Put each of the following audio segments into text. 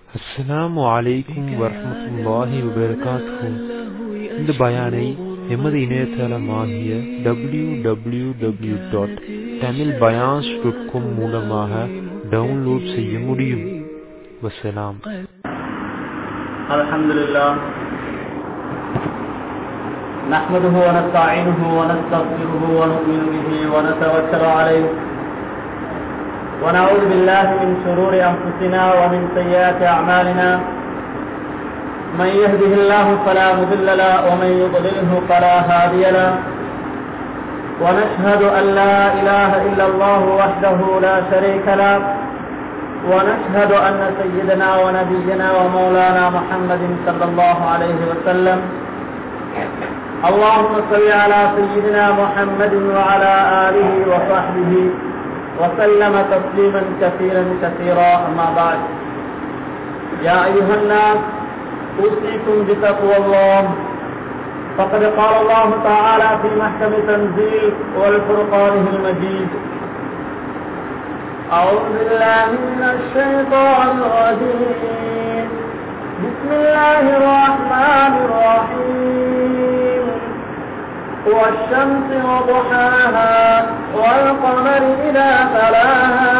அஸ்ஸலாமு அலைக்கும் வரஹ்மத்துல்லாஹி வபரகாத்துஹு இந்த பயானை எமது இணையதளமாகிய W W W dot Tamil பயான்ஸ் டாட் காம் மூலமாக டவுன்லோட் செய்ய முடியும் வசலாம் الحمد لله نحمده ونستعينه ونستغفره ونؤمن به ونتوكل عليه ونعوذ بالله من شرور أنفسنا ومن سيئات أعمالنا من يهده الله فلا مضل له ومن يضلله فلا هادي له ونشهد أن لا إله إلا الله وحده لا شريك له ونشهد أن سيدنا ونبينا ومولانا محمد صلى الله عليه وسلم اللهم صل على سيدنا محمد وعلى آله وصحبه وسلم تسليما كثيرا كثيرا أما بعد يا أيها الناس أوصيكم بتقوى الله فقد قال الله تعالى في محكم تنزيل والفرقانه المجيد أعوذ بالله من الشيطان الرجيم بسم الله الرحمن الرحيم والشمس وضحاها والقمر إذا تلاها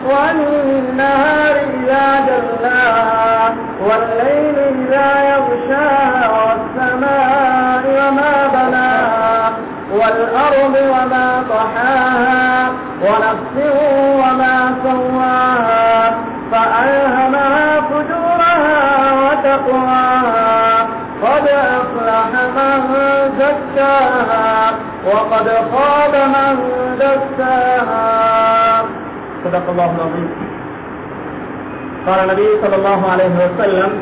والنهار إذا جلاها والليل إذا يغشاها والسماء وما بناها والأرض وما طحاها ونفس وما سواها فألهمها فجورها وتقواها قد أفلح من زكاها وقد خاب من دساها صدق الله العظيم قال النبي صلى الله عليه وسلم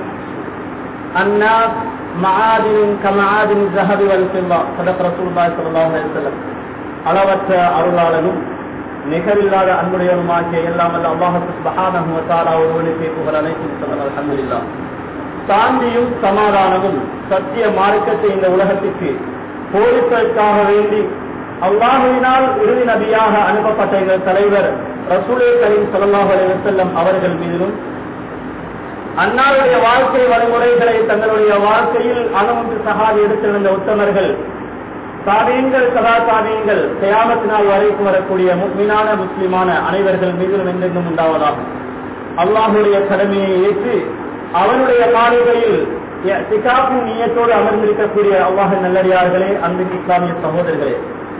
الناس معادن كمعادن الذهب والفضة صدق رسول الله صلى الله عليه وسلم அளவற்ற அருளாளனும் நிகரில்லாத அன்புடையவருமாகிய எல்லாம் அல்ல அல்லாஹு சுபஹானஹு வ தஆலா ஒருவனுக்கு புகழ் அனைத்தும் சொல்லலாம் அல்ஹம்துலில்லாஹ் சாந்தியும் சமாதானமும் சத்திய மார்க்கத்தை இந்த உலகத்திற்கு போதிப்பதற்காக வேண்டி அல்லாஹுவினால் இறுதி நபியாக அனுப்பப்பட்ட எங்கள் தலைவர் ரசூலே கரீம் ஸல்லல்லாஹு அலைஹி வஸல்லம் அவர்கள் மீதிலும் அன்னாருடைய வாழ்க்கை வழிமுறைகளை தங்களுடைய வாழ்க்கையில் அணுகுண்டு சகாதி எடுத்திருந்த உத்தமர்கள் சாதியங்கள் சதா சாதியங்கள் கயாமத்தினால் வரைக்கும் வரக்கூடிய மீனான முஸ்லிமான அனைவர்கள் மீதிலும் என்றென்றும் உண்டாவதாகும் அல்லாஹுடைய கடமையை ஏற்று அவனுடைய மாளிகையில் சிகாப்பின் நீயத்தோடு அமர்ந்திருக்கக்கூடிய அல்லாஹ் நல்லடியார்களே அன்பின் இஸ்லாமிய சகோதரர்களே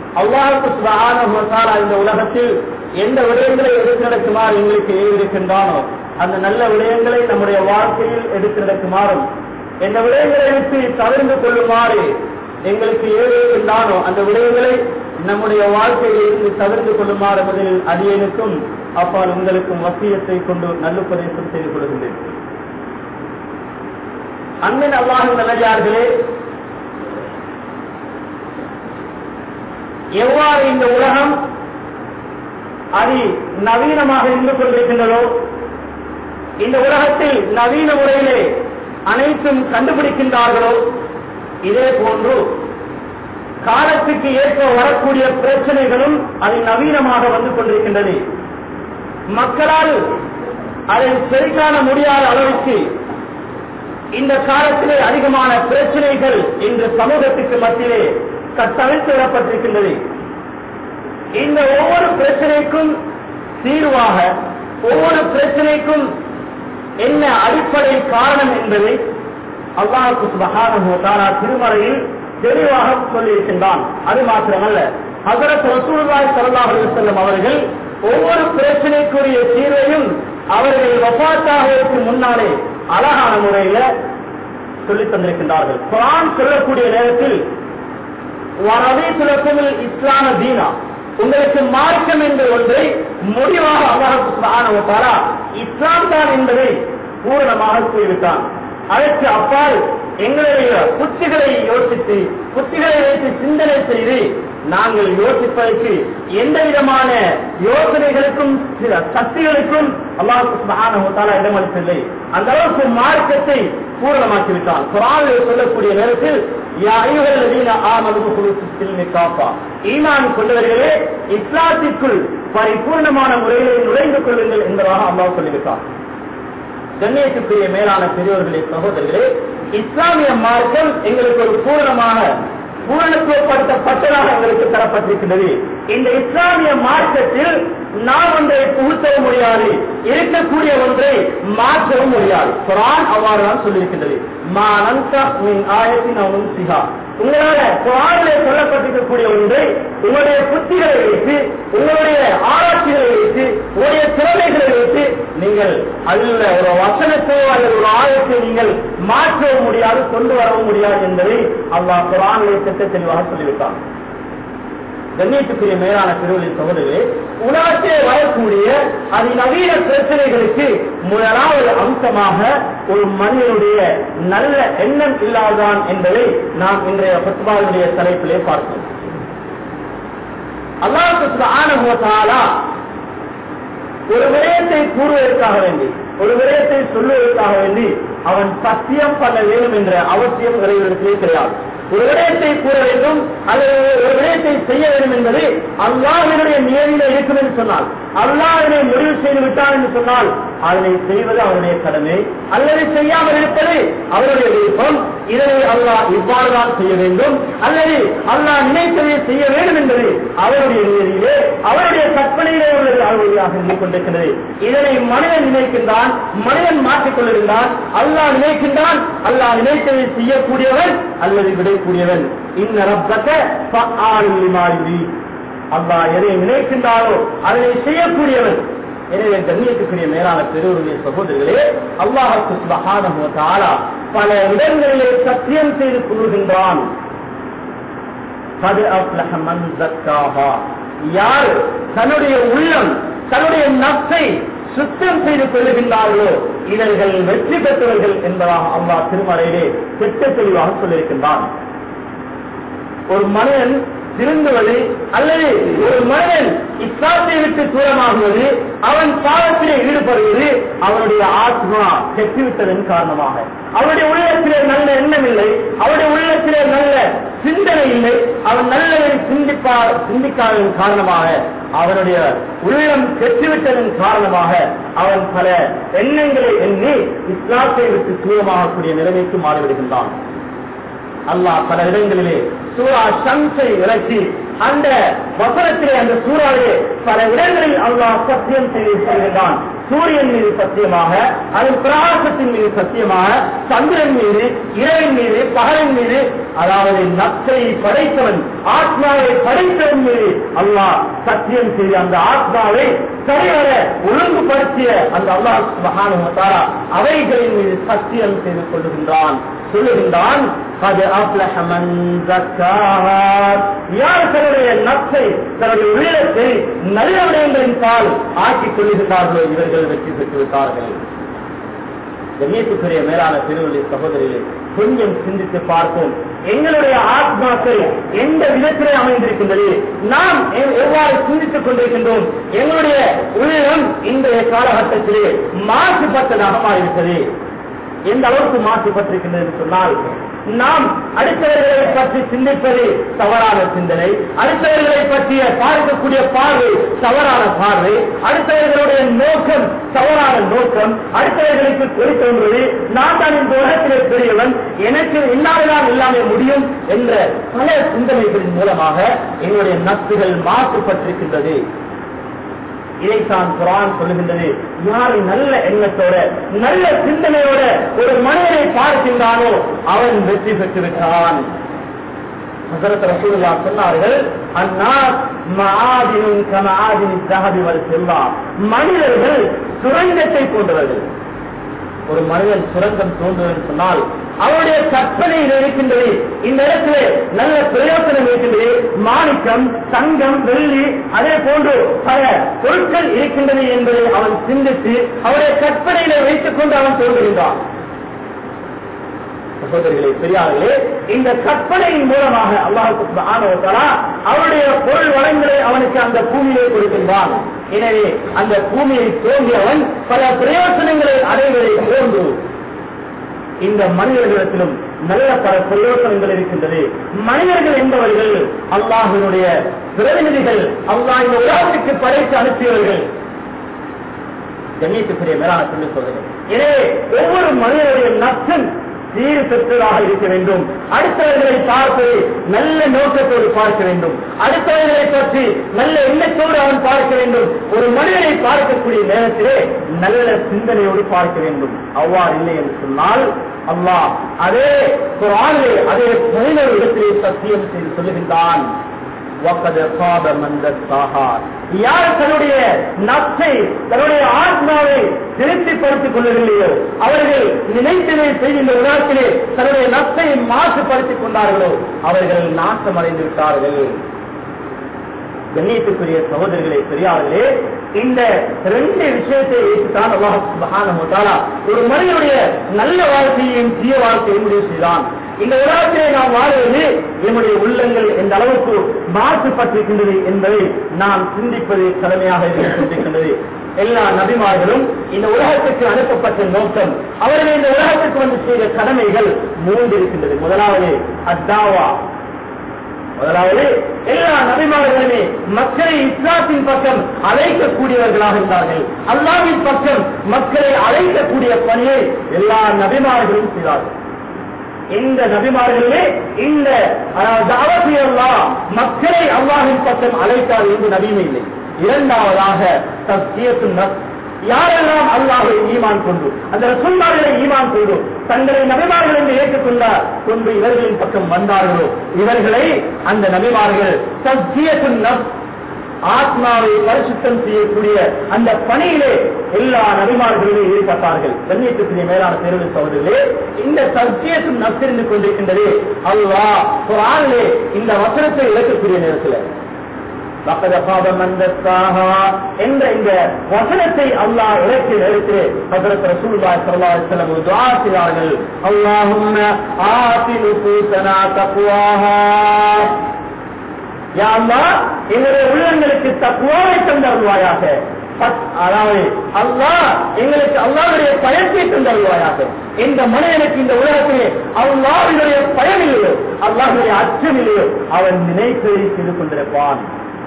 அல்லாஹுக்கு இந்த உலகத்தில் எந்த விடயங்களை எடுத்து நடக்குமாறு எங்களுக்கு ஏவிருக்கின்றானோ அந்த நல்ல விடயங்களை நம்முடைய வாழ்க்கையில் எடுத்து நடக்குமாறும் எந்த விடயங்களை விட்டு தவிர்ந்து கொள்ளுமாறு எங்களுக்கு ஏவிருக்கின்றானோ அந்த விடயங்களை நம்முடைய வாழ்க்கையில் இருந்து தவிர்த்து கொள்ளுமாறு முதலில் அடியனுக்கும் அப்பால் உங்களுக்கும் வசியத்தை கொண்டு நல்லுபதேசம் செய்து கொள்கின்றேன் அன்பின் அல்லாஹின் நல்லடியார்களே எவ்வாறு இந்த உலகம் அதி நவீனமாக இருந்து கொண்டிருக்கின்றதோ இந்த உலகத்தில் நவீன முறையிலே அனைத்தும் கண்டுபிடிக்கின்றார்களோ இதே போன்று காலத்துக்கு ஏற்ப வரக்கூடிய பிரச்சனைகளும் அது நவீனமாக வந்து கொண்டிருக்கின்றது மக்களால் அதை சரிகாண முடியாத அளவுக்கு இந்த காலத்திலே அதிகமான பிரச்சனைகள் இன்று சமூகத்துக்கு மத்தியிலே கட்டமைத்து விடப்பட்டிருக்கின்றது இந்த ஒவ்வொரு பிரச்சனைக்கும் தீர்வாக ஒவ்வொரு பிரச்சனைக்கும் என்ன அடிப்படை காரணம் என்பதை அல்லாஹுக்கு சுபகான திருமறையில் தெளிவாக சொல்லியிருக்கின்றான் அது மாத்திரமல்ல ஹசரத் ரசூல்லாய் சல்லாஹ் செல்லும் அவர்கள் ஒவ்வொரு பிரச்சனைக்குரிய தீர்வையும் அவர்கள் வபாத்தாக முன்னாலே அழகான முறையில சொல்லி தந்திருக்கின்றார்கள் குரான் சொல்லக்கூடிய நேரத்தில் வரதீசுலத்தில் இஸ்லாம தீனா உங்களுக்கு மார்க்கம் என்று ஒன்றை முடிவாக அல்லாஹால இஸ்லாம் தான் என்பதை பூரணமாக கூறிவிட்டான் அதற்கு அப்பால் எங்களுடைய புத்திகளை யோசித்து புத்திகளை வைத்து சிந்தனை செய்து நாங்கள் யோசிப்பதற்கு எந்த விதமான யோசனைகளுக்கும் சக்திகளுக்கும் அல்லாஹால இடமளிக்கவில்லை அந்த அளவுக்கு மார்க்கத்தை பூரணமாக்கிவிட்டான் குரானில் சொல்லக்கூடிய நேரத்தில் ஈமான் கொண்டவர்களே இஸ்லாத்திற்குள் பரிபூர்ணமான முறையிலே நுழைந்து கொள்ளுங்கள் என்பதாக அல்லாஹ் சொல்லிவிட்டார் கண்ணியத்துக்குரிய மேலான பெரியோர்களே சகோதரர்களே இஸ்லாமிய மார்க்கம் எங்களுக்கு ஒரு பூரணமாக பூரணத்துவப்படுத்தப்பட்டதாக எங்களுக்கு தரப்பட்டிருக்கின்றது இந்த இஸ்லாமிய மார்க்கத்தில் நாம் ஒன்றை புகுத்தவும் முடியாது இருக்கக்கூடிய ஒன்றை மாற்றவும் முடியாது குரான் அவ்வாறு தான் சொல்லியிருக்கின்றது மானந்த ஆயத்தின் அவனும் சிகா உங்களால குரானிலே சொல்லப்பட்டிருக்கக்கூடிய ஒன்றை உங்களுடைய புத்திகளை வைத்து உங்களுடைய ஆராய்ச்சிகளை வைத்து உங்களுடைய திறமைகளை வைத்து நீங்கள் அதில் ஒரு வசனத்தை அல்லது ஒரு ஆயத்தை நீங்கள் மாற்றவும் முடியாது கொண்டு வரவும் முடியாது என்பதை அல்லாஹ் குரானிலே திட்ட தெளிவாக சொல்லிவிட்டார் கண்ணியத்துக்குரிய மேலான திருவள்ளின் சகோதரர்களே உலகத்திலே வரக்கூடிய அதிநவீன பிரச்சனைகளுக்கு முதலாவது அம்சமாக ஒரு மனிதனுடைய நல்ல எண்ணம் இல்லாதான் என்பதை நாம் இன்றைய பத்மாவுடைய தலைப்பிலே பார்த்தோம் அல்லாஹ் ஆனகுவத்தாலா ஒரு விடயத்தை கூறுவதற்காக வேண்டி ஒரு விடயத்தை சொல்லுவதற்காக வேண்டி அவன் சத்தியம் பண்ண வேண்டும் என்ற அவசியம் இறைவனுக்கே கிடையாது ஒரு விடயத்தை கூற வேண்டும் அல்லது ஒரு விடயத்தை செய்ய வேண்டும் என்பது அல்லாஹினுடைய நியதியில இருக்கும் என்று சொன்னால் அல்லாஹினை முடிவு செய்து விட்டான் என்று சொன்னால் அதனை செய்வது அவருடைய கடமை அல்லது செய்யாமல் இருப்பது அவருடைய விருப்பம் இதனை அல்லாஹ் இவ்வாறுதான் செய்ய வேண்டும் அல்லது அல்லாஹ் நினைத்ததை செய்ய வேண்டும் என்பது அவருடைய நியதியிலே அவருடைய கற்பனையிலே உள்ளது அவருடையாக இருந்து கொண்டிருக்கிறது இதனை மனிதன் நினைக்கின்றான் மனிதன் மாற்றிக் கொள்ளுகின்றான் அல்லாஹ் நினைக்கின்றான் அல்லாஹ் நினைத்ததை செய்யக்கூடியவன் அல்லது விடக்கூடியவன் இந்த ரப்பக்க அல்லாஹ் எதை நினைக்கின்றாரோ அதனை செய்யக்கூடியவன் எனவே கண்ணியத்துக்குரிய மேலான பெருவருடைய சகோதரர்களே அல்லாஹுக்கு சுபஹானஹு தஆலா பல இடங்களிலே சத்தியம் செய்து கூறுகின்றான் யார் தன்னுடைய உள்ளம் தன்னுடைய நப்சை சுத்தம் செய்து கொள்ளுகின்றார்களோ இவர்கள் வெற்றி பெற்றவர்கள் என்பதாக அல்லாஹ் திருமறையிலே திட்ட தெளிவாக சொல்லியிருக்கின்றான் ஒரு மனிதன் திருந்துவது அல்லது ஒரு மனிதன் இஸ்லாத்தை விட்டு தூரமாகுவது அவன் பாவத்திலே ஈடுபடுவது அவனுடைய ஆத்மா கெட்டுவிட்டதன் காரணமாக அவனுடைய உள்ளத்திலே நல்ல எண்ணம் இல்லை அவனுடைய உள்ளத்திலே நல்ல சிந்தனை இல்லை அவன் நல்லதை சிந்திப்பா சிந்திக்காததன் காரணமாக அவனுடைய உள்ளம் கெட்டுவிட்டதன் காரணமாக அவன் பல எண்ணங்களை எண்ணி இஸ்லாத்தை விட்டு தூரமாகக்கூடிய நிலைமைக்கு மாறிவிடுகின்றான் அல்லாஹ் பல இடங்களிலே சூரா ஷம்ஸை இறக்கி அந்த வசனத்திலே அந்த சூறாவிலே பல இடங்களில் அல்லாஹ் சத்தியம் செய்து சொல்கின்றான் சூரியன் மீது சத்தியமாக அதன் பிரகாசத்தின் மீது சத்தியமாக சந்திரன் மீது இரவின் மீது பகலின் மீது அதாவது நத்தை படைத்தவன் ஆத்மாவை படைத்தவன் மீது அல்லாஹ் சத்தியம் செய்து அந்த ஆத்மாவை சரிவர ஒழுங்குபடுத்திய அந்த அல்லாஹ் மகானுமத்தாரா அவைகளின் மீது சத்தியம் செய்து கொள்ளுகின்றான் சொல்லுகின்றான் அது அப்லஹமன் யார் தன்னுடைய நத்தை தன்னுடைய உள்ளத்தை நல்ல விடயங்களின் பால் ஆக்கிக் கொள்ளுகின்றார்களோ இவர்கள் வெற்றி பெற்று விட்டார்கள் கண்ணியத்துக்குரிய மேலான திருவள்ளி சகோதரிகளே கொஞ்சம் சிந்தித்து பார்ப்போம் எங்களுடைய ஆத்மாக்கள் எந்த விதத்திலே அமைந்திருக்கின்றது நாம் எ- எவ்வாறு சிந்தித்துக் கொண்டிருக்கின்றோம் எங்களுடைய உள்ளம் இன்றைய காலகட்டத்திலே மாசுபட்டதாக மாறிவிட்டது எந்த அளவுக்கு மாசுபட்டிருக்கின்றது என்று சொன்னால் நாம் அடுத்தவர்களை பற்றி சிந்திப்பது தவறான சிந்தனை அடுத்தவர்களை பற்றிய பார்க்கக்கூடிய பார்வை தவறான பார்வை அடுத்தவர்களுடைய நோக்கம் தவறான நோக்கம் அடுத்தவர்களுக்கு கொடி தோன்றுவது நான் தான் இந்த உலகத்திலே பெரியவன் எனக்கு இன்னால்தான் எல்லாமே முடியும் என்ற பல சிந்தனைகளின் மூலமாக எங்களுடைய நட்புகள் மாசுபட்டிருக்கின்றது இதைத்தான் குரான் சொல்லுகின்றது யார் நல்ல எண்ணத்தோட நல்ல சிந்தனையோட ஒரு மனிதனை பார்க்கின்றானோ அவன் வெற்றி பெற்று விட்டான் ஹசரத் ரசூலுல்லாஹ் சொன்னார்கள் அந்நாஸ் மஆதினும் கமஆதினி ذهب والفضة மனிதர்கள் சுரங்கத்தை போன்றவர்கள் ஒரு மனிதன் சுரங்கம் தோன்றுவது சொன்னால் அவருடைய கற்பனையில் இருக்கின்றது இந்த இடத்திலே நல்ல பிரயோசனம் இருக்கின்றது மாணிக்கம் தங்கம் வெள்ளி அதே போன்று பல பொருட்கள் இருக்கின்றது என்பதை அவன் சிந்தித்து அவருடைய கற்பனையில வைத்துக் கொண்டு அவன் தோன்றுகின்றான் சகோதரிகளே பெரியார்களே இந்த கற்பனையின் மூலமாக அல்லாஹுக்கு ஆனவர்களா அவருடைய பொருள் வளங்களை அவனுக்கு அந்த பூமியிலே கொடுக்கின்றான் எனவே அந்த பூமியை தோன்றியவன் பல பிரயோசனங்களை அடைவதை போன்று இந்த மனிதர்களிடத்திலும் நல்ல பல பிரயோசனங்கள் இருக்கின்றது மனிதர்கள் என்பவர்கள் அல்லாஹினுடைய பிரதிநிதிகள் அல்லாஹ் இந்த உலகத்துக்கு படைத்து அனுப்பியவர்கள் கண்ணியத்துக்குரிய மேலான சொல்லி சொல்லுங்கள் எனவே ஒவ்வொரு மனிதனுடைய நஷ்டம் சீர் பெற்றதாக இருக்க வேண்டும் அடுத்தவர்களை பார்ப்பது நல்ல நோக்கத்தோடு பார்க்க வேண்டும் அடுத்தவர்களை பற்றி நல்ல எண்ணத்தோடு அவன் பார்க்க வேண்டும் ஒரு மனிதனை பார்க்கக்கூடிய நேரத்திலே நல்ல சிந்தனையோடு பார்க்க வேண்டும் அவ்வாறு இல்லை என்று சொன்னால் அல்லாஹ் அதே குரானிலே அதே பதினோரு இடத்திலே சத்தியம் செய்து சொல்லுகின்றான் وَقَدْ خَابَ مَنْ دَسَّاهَا. யார் தன்னுடைய நப்சை தன்னுடைய ஆத்மாவை திருப்திப்படுத்திக் கொள்ளவில்லையோ அவர்கள் நினைத்ததை செய்கின்ற உலகத்திலே தன்னுடைய நப்சை மாசுபடுத்திக் கொண்டார்களோ அவர்கள் நாசமடைந்து விட்டார்கள் கண்ணியத்துக்குரிய சகோதரர்களே பெரியார்களே இந்த ரெண்டு விஷயத்தை வைத்துத்தான் அல்லாஹ் சுப்ஹானஹு வ தஆலா ஒரு மனிதனுடைய நல்ல வாழ்க்கையையும் தீய வாழ்க்கையும் முடிவு செய்தான் இந்த உலகத்திலே நாம் வாழ்வது நம்முடைய உள்ளங்கள் எந்த அளவுக்கு மாசுபட்டிருக்கின்றது என்பதை நாம் சிந்திப்பது கடமையாக இருந்து கொண்டிருக்கின்றது எல்லா நபிமார்களும் இந்த உலகத்துக்கு அனுப்பப்பட்ட நோக்கம் அவர்கள் இந்த உலகத்துக்கு வந்து செய்த கடமைகள் மூன்று இருக்கின்றது முதலாவது அத்தாவா முதலாவது எல்லா நபிமார்களுமே மக்களை இஸ்லாத்தின் பக்கம் அழைக்கக்கூடியவர்களாக இருந்தார்கள் அல்லாவின் பக்கம் மக்களை அழைக்கக்கூடிய பணியை எல்லா நபிமார்களும் செய்தார்கள் இந்த நபிமார்களுமே இந்த தாவதி அல்லா மக்களை அல்லாஹின் பக்கம் அழைத்தார் என்று நபியுமே இல்லை இரண்டாவதாக தஸ்தியத்து நஃப்ஸ் யாரெல்லாம் அல்லாஹை ஈமான் கொண்டு அந்த ரசூல்மார்களை ஈமான் கொண்டு தங்களை நபிமார்கள் என்று ஏற்றுக்கொண்டார் கொண்டு இவர்களின் பக்கம் வந்தார்களோ இவர்களை அந்த நபிமார்கள் தஸ்தியத்து நஃப்ஸ் ஆத்மாவை பரிசுத்தம் செய்யக்கூடிய அந்த பணியிலே எல்லா நபிமார்களுமே ஈடுபட்டார்கள் கண்ணியத்துக்குரிய மேலான தேர்வு சகோதரர்களே இந்த சத்தியத்தும் நசிருந்து கொண்டிருக்கின்றது அல்லாஹ் குரானிலே இந்த வசனத்தை இழக்கக்கூடிய நேரத்தில் لقد خاب من دساها என்ற இந்த வசனத்தை அல்லாஹ் இறக்கிய நேரத்திலே ஹஜரத் ரசூலுல்லாஹி ஸல்லல்லாஹு அலைஹி வஸல்லம் ஒரு துஆ செய்தார்கள் அல்லாஹும்ம ஆதி நுஃபூசனா தக்வாஹா யா அல்லாஹ் எங்களுடைய உள்ளங்களுக்கு தக்குவாவை தந்தருவாயாக அதாவது அல்லாஹ் எங்களுக்கு அல்லாவுடைய பயத்தை தந்தருவாயாக இந்த மனிதனுக்கு இந்த உலகத்திலே அல்லாஹுடைய பயம் இல்லையோ அல்லாஹுடைய அச்சம் இல்லையோ அவன் நினைப்பதை செய்து கொண்டிருப்பான்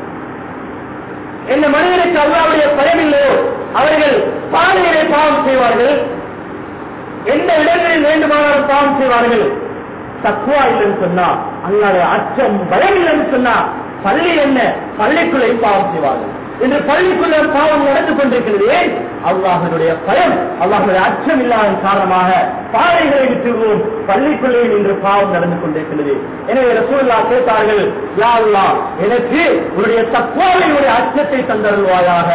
இந்த மனிதனுக்கு அல்லாவுடைய பயம் இல்லையோ அவர்கள் பாதையிலே பாவம் செய்வார்கள் எந்த இடங்களில் வேண்டுமானாலும் பாவம் செய்வார்கள் தக்குவா இல்லைன்னு சொன்னா அல்லாத அச்சம் பயம் இல்லைன்னு சொன்னா பள்ளி என்ன பள்ளிக்குள்ளே பாவம் செய்வார்கள் இன்று பள்ளிக்குள்ள பாவம் நடந்து கொண்டிருக்கிறது ஏன் அல்லாஹனுடைய பயம் அல்லாஹனுடைய அச்சம் இல்லாத காரணமாக பாதைகளை விட்டுவோம் பள்ளிக்குள்ளே இன்று பாவம் நடந்து கொண்டிருக்கிறது எனவே ரசூல்லா கேட்டார்கள் யா அல்லாஹ் எனக்கு உன்னுடைய தக்குவாவினுடைய அச்சத்தை தந்தருள்வாயாக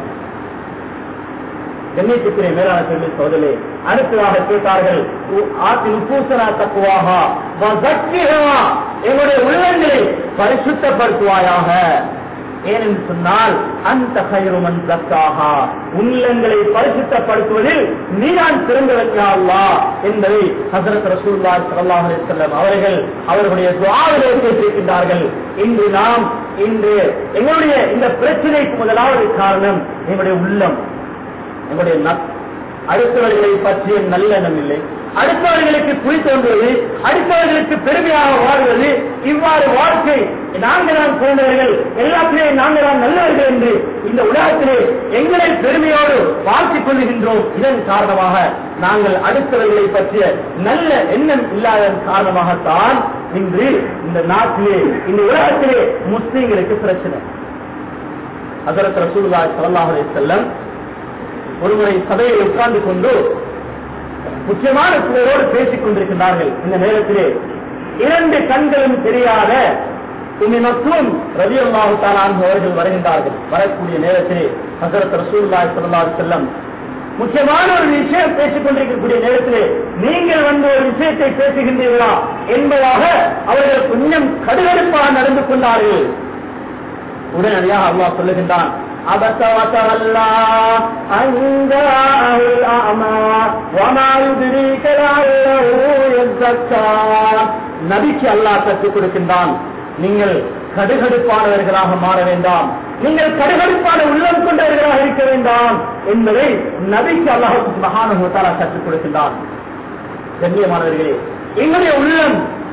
கண்ணியத்துக்குரிய மேலான சொல்லி சோதலே அடுத்ததாக கேட்டார்கள் ஆற்றின் பூசனா தக்குவாகா எங்களுடைய உள்ளங்களை பரிசுத்தப்படுத்துவாயாக ஏனென்று சொன்னால் அந்த கயிறுமன் தக்காகா உள்ளங்களை பரிசுத்தப்படுத்துவதில் நீதான் சிறந்தவர்களா அல்லா என்பதை ஹசரத் ரசூல்லா ஸல்லல்லாஹு அலைஹி வஸல்லம் அவர்கள் அவர்களுடைய துஆவிலே கேட்டிருக்கின்றார்கள் இன்று நாம் இன்று எங்களுடைய இந்த பிரச்சனைக்கு முதலாவது காரணம் எங்களுடைய உள்ளம் எங்களுடைய நப் அடுத்தவர்களை பற்றிய நல்லெண்ணம் இல்லை அடுத்தவர்களுக்கு குறி தோன்றுவது அடுத்தவர்களுக்கு பெருமையாக வாழ்வது இவ்வாறு வாழ்க்கை நாங்கள் தான் சிறந்தவர்கள் எல்லாத்திலேயும் நாங்கள் தான் நல்லவர்கள் என்று இந்த உலகத்திலே எங்களை பெருமையோடு வாழ்த்திக் கொள்ளுகின்றோம் இதன் காரணமாக நாங்கள் அடுத்தவர்களை பற்றிய நல்ல எண்ணம் இல்லாத காரணமாகத்தான் இன்று இந்த நாட்டிலே இந்த உலகத்திலே முஸ்லீம்களுக்கு பிரச்சனை அதற்கு ரசூலுல்லாஹி ஸல்லல்லாஹு அலைஹி வஸல்லம் ஒருமுறை சபையில் உட்கார்ந்து கொண்டு முக்கியமான சிலரோடு பேசிக் கொண்டிருக்கின்றார்கள் இந்த நேரத்திலே இரண்டு கண்களும் தெரியாத உண்மை மற்றும் ரவி அல்லாஹு அவர்கள் வருகின்றார்கள் வரக்கூடிய நேரத்திலே ஹசரத் ரசூல்லாய் சல்லா செல்லம் முக்கியமான ஒரு விஷயம் பேசிக் கொண்டிருக்கக்கூடிய நேரத்திலே நீங்கள் வந்து ஒரு விஷயத்தை பேசுகின்றீர்களா என்பதாக அவர்கள் கொஞ்சம் கடுகடுப்பாக நடந்து கொண்டார்கள் உடனடியாக அல்லாஹ் சொல்லுகின்றான் عبس وتولى أن جاءه الأعمى وما يدريك لعله يزكى நபிக்கு அல்லாஹ் கற்றுக் கொடுக்கின்றான் நீங்கள் கடுகடுப்பானவர்களாக மாற வேண்டாம் நீங்கள் கடுகடுப்பான உள்ளம் கொண்டவர்களாக இருக்க வேண்டாம் என்பதை நபிக்கு அல்லாஹ் மகானுத்தாலா கற்றுக் கொடுக்கின்றான் கண்ணியமானவர்களே எங்களுடைய உள்ளம்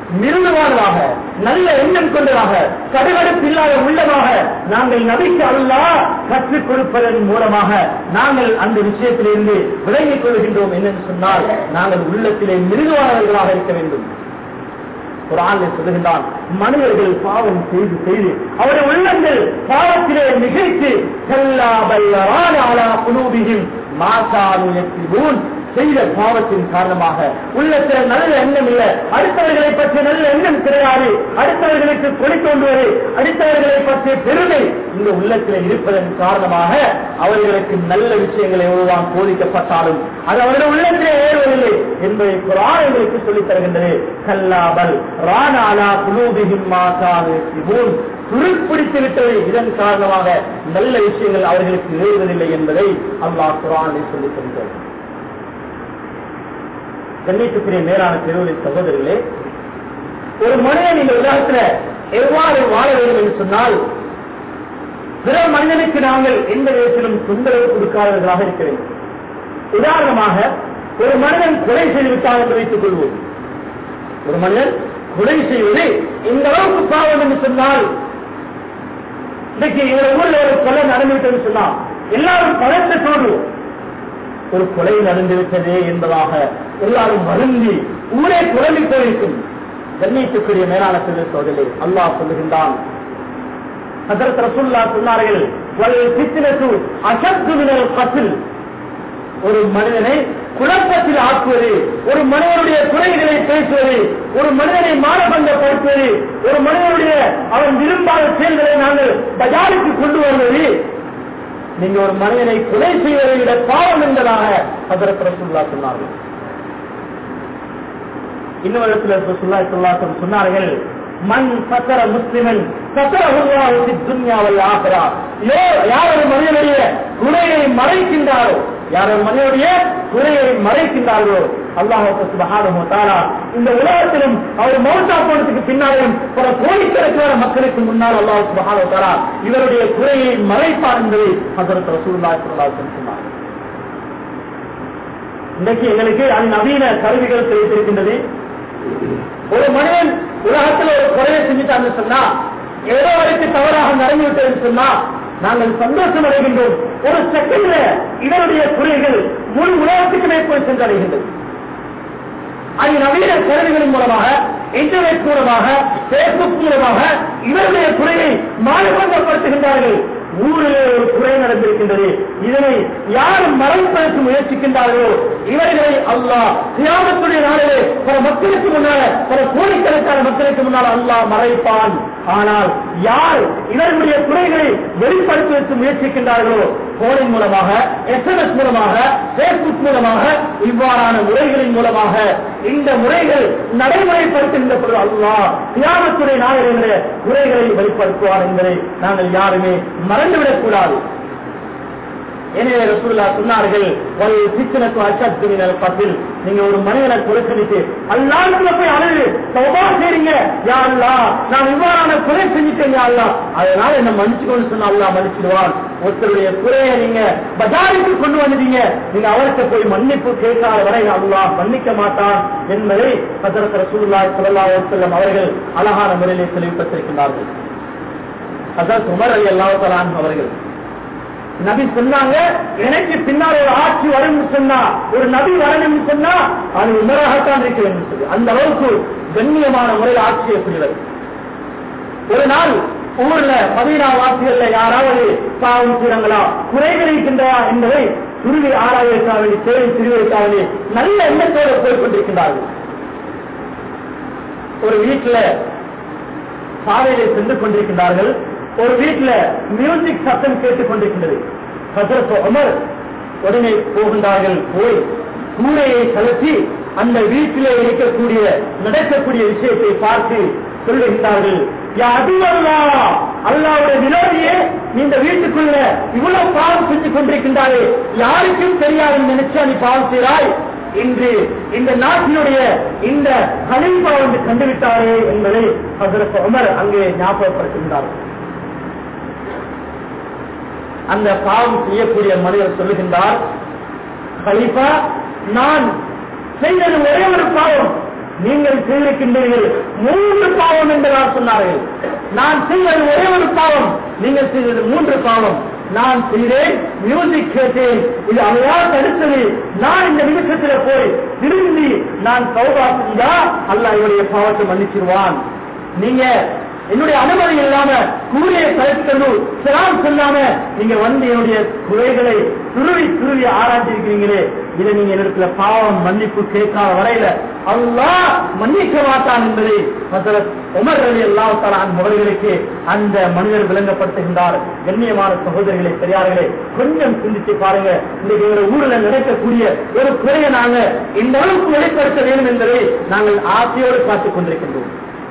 மிருதுவானதாக நல்ல எண்ணம் கொண்டதாக கடுகடுப்பு இல்லாத உள்ளமாக நாங்கள் நபிக்கு அல்லாஹ் கற்றுக் கொடுப்பதன் மூலமாக நாங்கள் அந்த விஷயத்திலிருந்து விலகிக் கொள்கின்றோம் என்னென்னு சொன்னால் நாங்கள் உள்ளத்திலே மிருதுவானவர்களாக இருக்க வேண்டும் குரானில் சொல்லுகின்றான் மனிதர்கள் பாவம் செய்து செய்து அவருடைய உள்ளங்கள் பாவத்திலே நிகழ்ச்சி செல்லாபல்லான ஆலா குலூபியும் மாசானு எத்திபூன் செய்த பாவத்தின் காரணமாக உள்ளத்தில் நல்ல எண்ணம் இல்லை அடுத்தவர்களை பற்றி நல்ல எண்ணம் கிடையாது அடுத்தவர்களுக்கு கொடி தோன்றுவது அடுத்தவர்களை பற்றிய பெருமை இந்த உள்ளத்தில் இருப்பதன் காரணமாக அவர்களுக்கு நல்ல விஷயங்கள் எவ்வளவுதான் போதிக்கப்பட்டாலும் அது அவருடைய உள்ளத்திலே ஏறுவதில்லை என்பதை குரான் எங்களுக்கு சொல்லித் தருகின்றது கல்லாபல் ராணாலா குலூபிஹிம் மாசானு சிபூன் துருப்பிடித்து விட்டது இதன் காரணமாக நல்ல விஷயங்கள் அவர்களுக்கு ஏறுவதில்லை என்பதை அல்லாஹ் குரானில் சொல்லித் தருகிறது கண்ணியத்துக்குரிய மேலான பெருவரின் சகோதரர்களே ஒரு மனிதன் இந்த உலகத்துல எவ்வாறு வாழ வேண்டும் என்று சொன்னால் பிற மனிதனுக்கு நாங்கள் எந்த விதத்திலும் தொந்தரவு கொடுக்காதவர்களாக இருக்க வேண்டும் உதாரணமாக ஒரு மனிதன் கொலை செய்து விட்டார் என்று வைத்துக் கொள்வோம் ஒரு மனிதன் கொலை செய்வது இந்த அளவுக்கு பாவம் என்று சொன்னால் இன்னைக்கு இந்த ஊர்ல ஒரு கொலை நடந்துவிட்டது சொன்னா எல்லாரும் பணத்தை சொல்லுவோம் ஒரு கொலை நடந்துவிட்டதே என்பதாக எல்லாரும் வருந்தி ஊரே குழம்பி போயிருக்கும் கண்ணியத்துக்குரிய மேலான சிறு சோதனை அல்லாஹ் சொல்லுகின்றான் ஹசரத் ரசூல்லா சொன்னார்கள் வல் ஃபித்னத்து அஷத்து மினல் கத்ல் ஒரு மனிதனை குழப்பத்தில் ஆக்குவது ஒரு மனிதனுடைய குறைகளை பேசுவது ஒரு மனிதனை மானபங்கப்படுத்துவது ஒரு மனிதனுடைய அவன் விரும்பாத செயல்களை நாங்கள் பஜாருக்கு கொண்டு வருவது நீங்க ஒரு மனிதனை கொலை செய்வதை விட பாவம் என்பதாக ஹசரத் ரசூல்லா சொன்னார்கள் இன்னொரு இடத்துல ரசூல்லா சொல்லாசம் சொன்னார்கள் மண் சக்கர முஸ்லிமன் சக்கர துன்யாவை ஆகிறா யார் ஒரு மனிதனுடைய குறையை மறைக்கின்றாரோ யார் ஒரு மனிதனுடைய குறையை மறைக்கின்றார்களோ அல்லாஹு சுபஹானஹு தஆலா இந்த உலகத்திலும் அவர் மௌத்தா போனதுக்கு பின்னாலும் பல கோடிக்கணக்கான மக்களுக்கு முன்னால் அல்லாஹ் சுபஹானஹு தஆலா இவருடைய குறையை மறைப்பார் என்பதை ஹஜரத் ரசூலுல்லாஹி ஸல்லல்லாஹு அலைஹி வஸல்லம் சொன்னார் இன்றைக்கு எங்களுக்கு அது நவீன கருவிகள் கிடைத்திருக்கின்றது ஒரு மனிதன் உலகத்தில் ஒரு குறையை செஞ்சுட்டான்னு சொன்னா ஏதோ வரைக்கும் தவறாக நடந்து விட்டதுன்னு சொன்னா நாங்கள் சந்தோஷம் அடைகின்றோம் ஒரு செகண்ட்ல இதனுடைய குறைகள் முழு உலகத்துக்குமே போய் சென்றடைகின்றது அது நவீன கருவிகளின் மூலமாக இன்டர்நெட் மூலமாக பேஸ்புக் மூலமாக இவருடைய குறையை மாறுபடுத்தப்படுத்துகின்றார்கள் ஊரிலே ஒரு குறை நடந்திருக்கின்றது இதனை யார் மறைப்பதற்கு முயற்சிக்கின்றார்களோ இவர்களை அல்லாஹ் சியாமத்துடைய நாளிலே பல மக்களுக்கு முன்னால பல கோடிக்கணக்கான மக்களுக்கு முன்னால் அல்லாஹ் மறைப்பான் ஆனால் யார் இவர்களுடைய குறைகளை வெளிப்படுத்துவதற்கு முயற்சிக்கின்றார்களோ போனின் மூலமாக எஸ்எம்எஸ் மூலமாக பேஸ்புக் மூலமாக இவ்வாறான முறைகளின் மூலமாக இந்த முறைகள் நடைமுறைப்படுத்துகின்ற பொழுது அல்லாஹ் தியாகத்துடைய நாயகனுடைய குறைகளை வெளிப்படுத்துவார் என்பதை நாங்கள் யாருமே மறந்துவிடக் கூடாது எனவே ரசூல்லா சொன்னார்கள் ஒரு சித்தனத்து அச்சத்து மினல் கத்தில் நீங்க ஒரு மனிதனை குறைச்சிட்டு அல்லாஹ்வுல போய் அழுது தௌபா செய்றீங்க யா அல்லாஹ் நான் இவ்வாறான குறை செஞ்சுட்டேன் யா அல்லாஹ் அதனால என்ன மன்னிச்சுக்கோன்னு சொன்னா அல்லாஹ் மன்னிச்சிடுவான் ஒருத்தருடைய குறையை நீங்க பஜாருக்கு கொண்டு வந்துட்டீங்க நீங்க அவர்கிட்ட போய் மன்னிப்பு கேட்காத வரை அல்லாஹ் மன்னிக்க மாட்டான் என்பதை ஹஜரத் ரசூலுல்லாஹி ஸல்லல்லாஹு அலைஹி வஸல்லம் அவர்கள் அழகான முறையிலே தெளிவுபடுத்திருக்கிறார்கள் ஹஜரத் உமர் அலி அல்லாஹ் அவர்கள் நபி சொன்னாங்க எனக்கு பின்னால் ஒரு ஆட்சி வரும்னு சொன்னா ஒரு நபி வரணும்னு சொன்னா அது உமராகத்தான் இருக்க வேண்டும் சொல்லி அந்த அளவுக்கு கண்ணியமான முறையில் ஆட்சி செய்யக்கூடியவர் ஒரு நாள் ஊர்ல மதீனா வாசிகள்ல யாராவது பாவம் செய்றாங்களா குறைகள் இருக்கின்றதா என்பதை துருவி ஆராய்வதற்காக வேண்டி தேவை திருவிற்காக வேண்டி நல்ல எண்ணத்தோடு போய் கொண்டிருக்கின்றார்கள் ஒரு வீட்டுல சாலையில சென்று கொண்டிருக்கின்றார்கள் ஒரு வீட்டுல மியூசிக் சத்தம் கேட்டுக் கொண்டிருக்கின்றது ஹசரத் உமர் உடனே போகின்றார்கள் போய் கூரையை கலத்தி அந்த வீட்டிலே இருக்கக்கூடிய நடக்கக்கூடிய விஷயத்தை பார்த்து சொல்லுகின்றார்கள் யா அதுவல்லா அல்லாவுடைய விரோதியே இந்த வீட்டுக்குள்ள இவ்வளவு பாவம் செஞ்சு கொண்டிருக்கின்றாரே யாருக்கும் தெரியாதுன்னு நினைச்சா நீ பாவம் செய்கிறாய் இன்று இந்த நாட்டினுடைய இந்த கலிபா வந்து கண்டுவிட்டாரே என்பதை ஹசரத் உமர் அங்கே ஞாபகப்படுத்துகின்றார்கள் அந்த பாவம் செய்யக்கூடிய மனிதர் சொல்லுகின்றார் கலிபா நான் செய்தது ஒரே ஒரு பாவம் நீங்கள் செய்திருக்கின்றீர்கள் மூன்று பாவம் என்பதாக சொன்னார்கள் நான் செய்வது ஒரே ஒரு பாவம் நீங்கள் செய்தது மூன்று பாவம் நான் செய்தேன் மியூசிக் கேட்டேன் இது அவையா தடுத்தது நான் இந்த நிமிஷத்தில் போய் திரும்பி நான் சௌபா செஞ்சா அல்லாஹ் இவருடைய பாவத்தை மன்னிச்சிருவான் நீங்க என்னுடைய அனுமதி இல்லாம கூலியை கழித்தது சிலாம் சொல்லாம நீங்க வந்து என்னுடைய குறைகளை துருவி துருவி ஆராய்ச்சிருக்கிறீங்களே இதை நீங்க என்னிடத்துல பாவம் மன்னிப்பு கேட்காத வரையில அல்லாஹ் மன்னிக்க மாட்டான் என்பதை ஹசரத் உமர் அலி அல்லாஹ் தலான் அவர்களுக்கு அந்த மனிதர் விளங்கப்படுத்துகின்றார் கண்ணியமான சகோதரிகளை பெரியார்களே கொஞ்சம் சிந்தித்து பாருங்க இன்னைக்கு எங்க ஊர்ல நடக்கக்கூடிய ஒரு குறையை நாங்க இந்த அளவுக்கு வெளிப்படுத்த வேண்டும் என்பதை நாங்கள் ஆசையோடு பார்த்துக் கொண்டிருக்கின்றோம்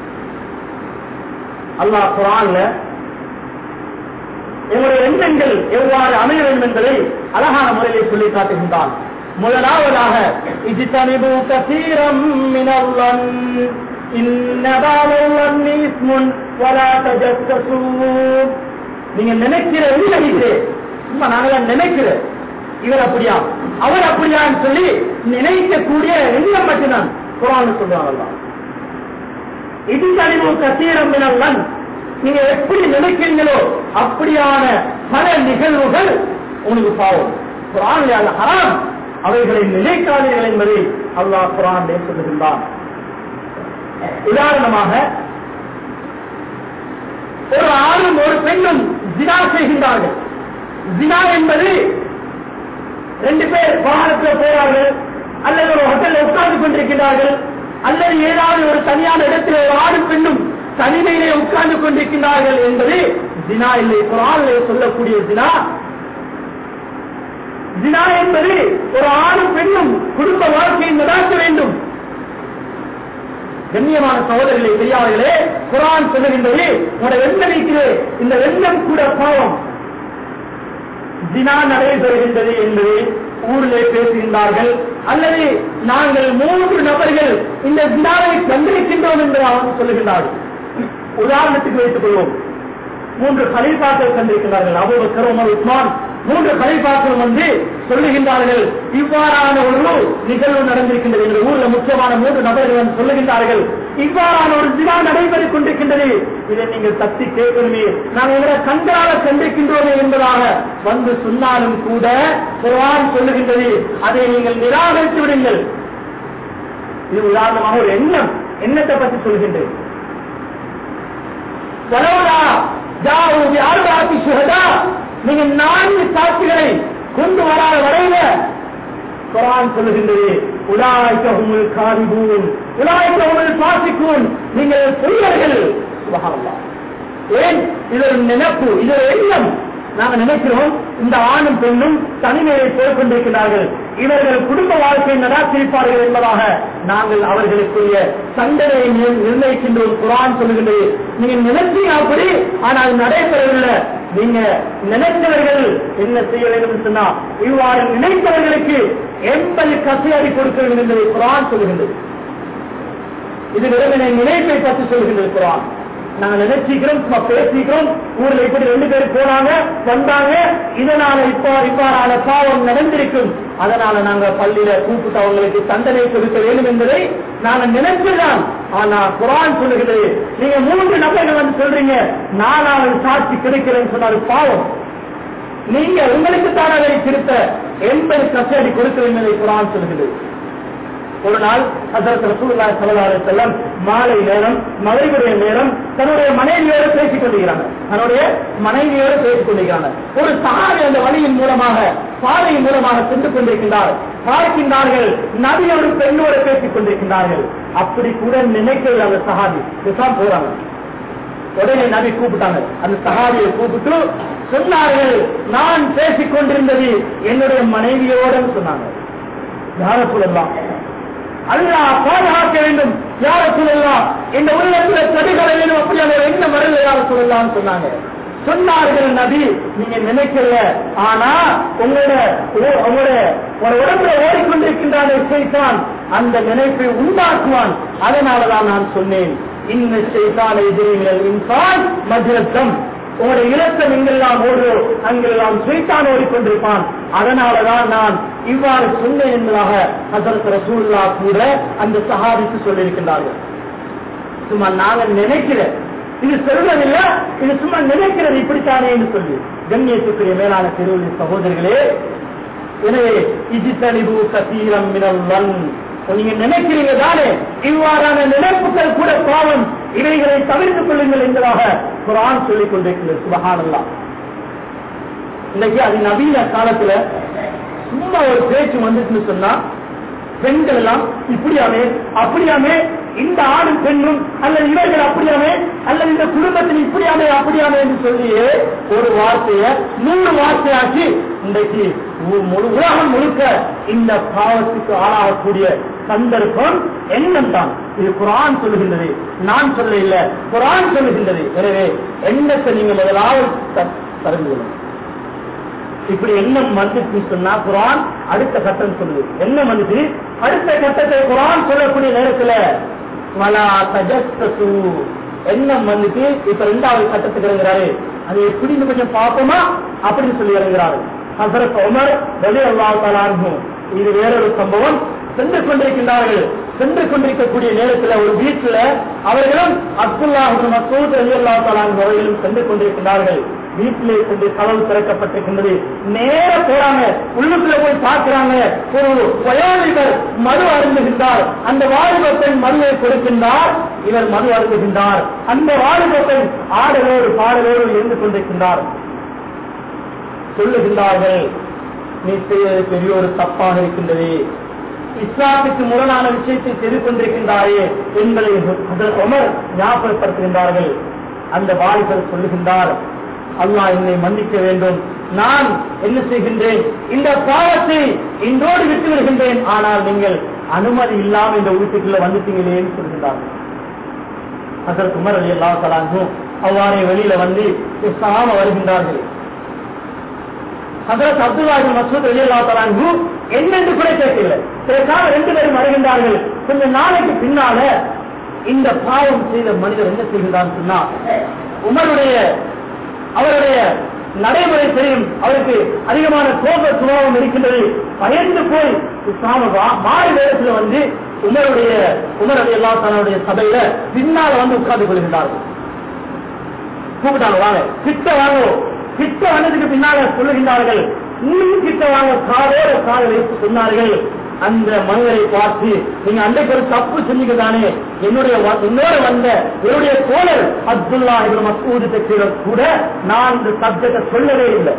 அல்லாஹ் குரான்ல எங்களுடைய எண்ணங்கள் எவ்வாறு அமைய வேண்டும் என்பதை அழகான முறையில் சொல்லி காட்டுகின்றான் முதலாவதாக இஜ்தனிபு கசீரம் மினல்லன் இன்ன பாலல்லன் இஸ்முன் வலா தஜஸ்ஸசூ நீங்க நினைக்கிற நினைச்சு சும்மா நாங்க நினைக்கிற இவர் அப்படியா அவர் அப்படியான்னு சொல்லி நினைக்கக்கூடிய எண்ணம் மட்டும்தான் குரான் சொல்றாங்க இது அறிவு கசீரம் மினல்லன் நீங்க எப்படி நினைக்கிறீங்களோ அப்படியான பல நிகழ்வுகள் உங்களுக்கு பாவம் குரான் அல்ல ஹராம் அவைகளை நினைக்காதீர்கள் என்பதை அல்லாஹ் குரான் சொல்லுகின்றான் உதாரணமாக ஒரு ஆணும் ஒரு பெண்ணும் ஜினா செய்கின்றார்கள் ஜினா என்பது ரெண்டு பேர் வாகனத்தில் போறார்கள் அல்லது ஒரு ஹோட்டலில் உட்கார்ந்து கொண்டிருக்கிறார்கள் அல்லது ஏதாவது ஒரு தனியான இடத்தில் ஒரு ஆணும் பெண்ணும் தனிமையிலே உட்கார்ந்து கொண்டிருக்கிறார்கள் என்பது ஜினா இல்லை குரானிலே சொல்லக்கூடிய ஜினா ஜினா என்பது ஒரு ஆணும் பெண்ணும் குடும்ப வாழ்க்கையை நடாத்த வேண்டும் கண்ணியமான சகோதரர்களே பெரியார்களே குரான் சொல்லுகின்றது உங்களோட எண்ணம் இருக்கிறே இந்த எண்ணம் கூட பாவம் ஜினா நடைபெறுகின்றது என்பதை ஊரிலே பேசுகின்றார்கள் அல்லது நாங்கள் மூன்று நபர்கள் இந்த ஜினாவை கண்டிருக்கின்றோம் என்று அவர்கள் சொல்லுகின்றார்கள் உதாரணத்துக்கு வைத்துக் கொள்வோம் மூன்று கலைப்பாக்கள் கண்டிருக்கிறார்கள் அபுபக்கர் உமர் உஸ்மான் மூன்று கலைப்பாக்கள் வந்து சொல்லுகின்றார்கள் இவ்வாறான ஒரு நிகழ்வு நடந்திருக்கின்றது எங்கள் ஊர்ல முக்கியமான மூன்று நபர்கள் வந்து சொல்லுகின்றார்கள் இவ்வாறான ஒரு விழா நடைபெற்றுக் கொண்டிருக்கின்றது இதை நீங்கள் தத்தி கேட்கணுமே நாங்கள் இவரை கண்களால கண்டிருக்கின்றோமே என்பதாக வந்து சொன்னாலும் கூட குர்ஆன் சொல்லுகின்றது அதை நீங்கள் நிராகரித்து விடுங்கள் இது உதாரணமாக ஒரு எண்ணம் எண்ணத்தை பற்றி சொல்கின்றேன் வலவுலா ஜாவு பிஅர்பாத்தி ஷுஹதா நீங்க நான்கு சாட்சிகளை கொண்டு வராத வரையில குரான் சொல்லுகின்றது உலாய்க்க உங்கள் காரிபூன் உலாய்க்க உங்கள் பாசிக்கூன் நீங்கள் பொய்யர்கள் சுபஹானல்லாஹ் ஏன் இது ஒரு நினைப்பு இது ஒரு எண்ணம் நாங்க நினைக்கிறோம் இந்த ஆணும் பெண்ணும் தனிமையை போய் கொண்டிருக்கிறார்கள் இவர்கள் குடும்ப வாழ்க்கையை நடாத்திருப்பார்கள் என்பதாக நாங்கள் அவர்களுக்குரிய தண்டனையை நிர்- நிர்ணயிக்கின்றோம் குரான் சொல்லுகின்றது நீங்க நினைச்சீங்க அப்படி ஆனால் நடைபெறவில்லை நீங்க நினைத்தவர்கள் என்ன செய்ய வேண்டும் என்று சொன்னா இவ்வாறு நினைத்தவர்களுக்கு எண்பது கசையடி கொடுக்க வேண்டும் என்பதை குரான் சொல்லுகின்றது இது வெறுமனே நினைப்பை பற்றி சொல்கின்றது குரான் நாங்க நினைச்சிக்கிறோம் சும்மா பேசிக்கிறோம் ஊர்ல இப்படி ரெண்டு பேர் போனாங்க வந்தாங்க இதனால இப்ப இவ்வாறான பாவம் நடந்திருக்கும் அதனால நாங்க பள்ளியில கூப்பிட்டு அவங்களுக்கு தண்டனை கொடுக்க வேண்டும் என்பதை நாங்க நினைச்சுதான் ஆனா குரான் சொல்லுகிறது நீங்க மூன்று நபர்கள் வந்து சொல்றீங்க நாலாவது சாட்சி கிடைக்கிறேன்னு சொன்னாரு பாவம் நீங்க உங்களுக்கு தான் அதை திருத்த எண்பது கசடி கொடுக்க வேண்டும் என்பதை குரான் சொல்லுகிறது ஒரு நாள் ஹசரத் ரசூலுல்லாஹி ஸல்லல்லாஹு அலைஹி வஸல்லம் மாலை நேரம் மகிழ்வுடைய நேரம் தன்னுடைய மனைவியோடு பேசிக் கொண்டிருக்கிறாங்க தன்னுடைய மனைவியோடு பேசிக் கொண்டிருக்கிறாங்க ஒரு சஹாபி அந்த வழியின் மூலமாக பாதையின் மூலமாக சென்று கொண்டிருக்கின்றார் பார்க்கின்றார்கள் நபி ஒரு பெண்ணோடு பேசிக் கொண்டிருக்கின்றார்கள் அப்படி கூட நினைக்கிறது அந்த சஹாபி இதுதான் போறாங்க உடனே நபி கூப்பிட்டாங்க அந்த சஹாபியை கூப்பிட்டு சொன்னார்கள் நான் பேசிக் கொண்டிருந்தது என்னுடைய மனைவியோடு சொன்னாங்க யார சொல்லலாம் அல்லாஹ் பாதுகாக்க வேண்டும் யார சொல்லலாம் இந்த உள்ளத்துல தடுகளை வேணும் அப்படியான ஒரு எண்ணம் வரல யார சொல்லலாம் சொன்னாங்க சொன்னார்கள் நபி நீங்க நினைக்கல ஆனா உங்களோட உ- உங்களோட ஒரு உடம்புல ஓடிக்கொண்டிருக்கின்றான செய்தான் அந்த நினைப்பை உண்டாக்குவான் அதனாலதான் நான் சொன்னேன் இன்ன செய்தான் எதிரிகள் இன்சான் மஜ்ரத்தம் உங்களுடைய இலக்கம் எங்கெல்லாம் ஓடுதோ அங்கெல்லாம் சைத்தான் ஓடிக்கொண்டிருப்பான் அதனாலதான் நான் இவ்வாறு சொன்னேன் என்பதாக ஹசரத் ரசூல்லா கூட அந்த சஹாபிக்கு சொல்லியிருக்கின்றார்கள் சும்மா நாங்கள் நினைக்கிற இது சொல்வதில்ல இது சும்மா நினைக்கிறது இப்படித்தானே என்று சொல்லி கண்ணியத்துக்குரிய மேலான திருவள்ளி சகோதரிகளே எனவே இஜித்தனிபு கத்தீரம் மினல் நீங்க நினைக்கிறீங்க தானே இவ்வாறான நினைப்புகள் கூட பாவம் இவைகளை தவிர்த்துக் கொள்ளுங்கள் என்பதாக குரான் சொல்லிக் கொண்டிருக்கிறது சுபகானல்லா இன்னைக்கு அது நவீன காலத்துல சும்மா ஒரு பேச்சு வந்துச்சுன்னு சொன்னா பெண்கள் எல்லாம் இப்படியாமே அப்படியாமே இந்த ஆணும் பெண்ணும் அல்லது இவர்கள் அப்படியாமே அல்லது இந்த குடும்பத்தில் இப்படியாமே அப்படியாமே என்று சொல்லி ஒரு வார்த்தைய நூறு வார்த்தையாக்கி இன்றைக்கு உ- முழு உலகம் முழுக்க இந்த பாவத்துக்கு ஆளாகக்கூடிய சந்தர்ப்பம் எண்ணம் தான் இது குரான் சொல்லுகின்றது நான் சொல்ல இல்ல குரான் சொல்லுகின்றது எனவே எண்ணத்தை நீங்க முதலாவது த- தருந்து கொள்ளுங்கள் இப்படி எண்ணம் வந்துச்சு சொன்னா குரான் அடுத்த கட்டம் சொல்லுது எண்ணம் வந்துச்சு அடுத்த கட்டத்தை குரான் சொல்லக்கூடிய நேரத்துல வலா தஜஸ்தசு எண்ணம் வந்துட்டு இப்ப ரெண்டாவது கட்டத்துக்கு இறங்குறாரு அது எப்படின்னு கொஞ்சம் பார்ப்போமா அப்படின்னு சொல்லி இறங்குறாரு ஹசரத் உமர் ரலி அல்லாஹ் இது வேறொரு சம்பவம் சென்று கொண்டிருக்கின்றார்கள் சென்று கொண்டிருக்கக்கூடிய நேரத்தில் ஒரு வீட்டுல அவர்களும் அப்துல்லா மசூத் அலி அல்லா அவர்களும் சென்று கொண்டிருக்கின்றார்கள் வீட்டிலே கொண்டு கதவு திறக்கப்பட்டிருக்கின்றது நேர போறாங்க உள்ளுக்குள்ள போய் பார்க்கிறாங்க ஒரு வயோதிபர் மது அருந்துகின்றார் அந்த வாலிப பெண் மதுவை கொடுக்கின்றார் இவர் மது அருந்துகின்றார் அந்த வாலிப பெண் ஆடலோடு பாடலோடு இருந்து கொண்டிருக்கின்றார் சொல்லுகின்றார்கள் நீ செய்வது பெரிய ஒரு தப்பாக இருக்கின்றது இஸ்லாத்துக்கு முரணான விஷயத்தை செய்து கொண்டிருக்கின்றாரே என்பதை ஹஜரத் உமர் ஞாபகப்படுத்துகின்றார்கள் அந்த வாலிபர் சொல்லுகின்றார் அல்லாஹ் என்னை மன்னிக்க வேண்டும் நான் என்ன செய்கின்றேன் இந்த பாவத்தை இன்றோடு விட்டு விடுகின்றேன் ஆனால் நீங்கள் அனுமதி இல்லாமல் இந்த வீட்டுக்குள்ள வந்துட்டீங்களேன்னு சொல்கின்றார்கள் ஹசரத் உமர் அலி அல்லா தலாங்கும் அவ்வாறே வெளியில வந்து பேசாம வருகின்றார்கள் ஹசரத் அப்துல்லாஹி மசூத் அலி அல்லா தலாங்கு என்னென்று கூட கேட்கல பேசாம ரெண்டு பேரும் வருகின்றார்கள் கொஞ்ச நாளைக்கு பின்னால இந்த பாவம் செய்த மனிதர் என்ன செய்கின்றார் சொன்னா உமருடைய அவருடைய நடைமுறை தெரியும் அவருக்கு அதிகமான கோப சுபாவம் இருக்கின்றது பயந்து போய் இஸ்லாம வா- மாறு வேடத்துல வந்து உமருடைய உமர் அலி அல்லா தன்னுடைய சபையில பின்னால வந்து உட்கார்ந்து கொள்கின்றார்கள் கூப்பிட்டாங்க வாங்க கிட்ட வாங்க கிட்ட வந்ததுக்கு பின்னால சொல்லுகின்றார்கள் இன்னும் கிட்ட வாங்க காதோட காதை வைத்து சொன்னார்கள் அந்த மனிதரை பார்த்து நீங்க அன்றைக்கு ஒரு தப்பு செஞ்சீங்க தானே என்னுடைய வ- என்னோட வந்த என்னுடைய தோழர் அப்துல்லா இவர் மசூது பெற்றவர் கூட நான் இந்த சப்ஜெக்ட சொல்லவே இல்லை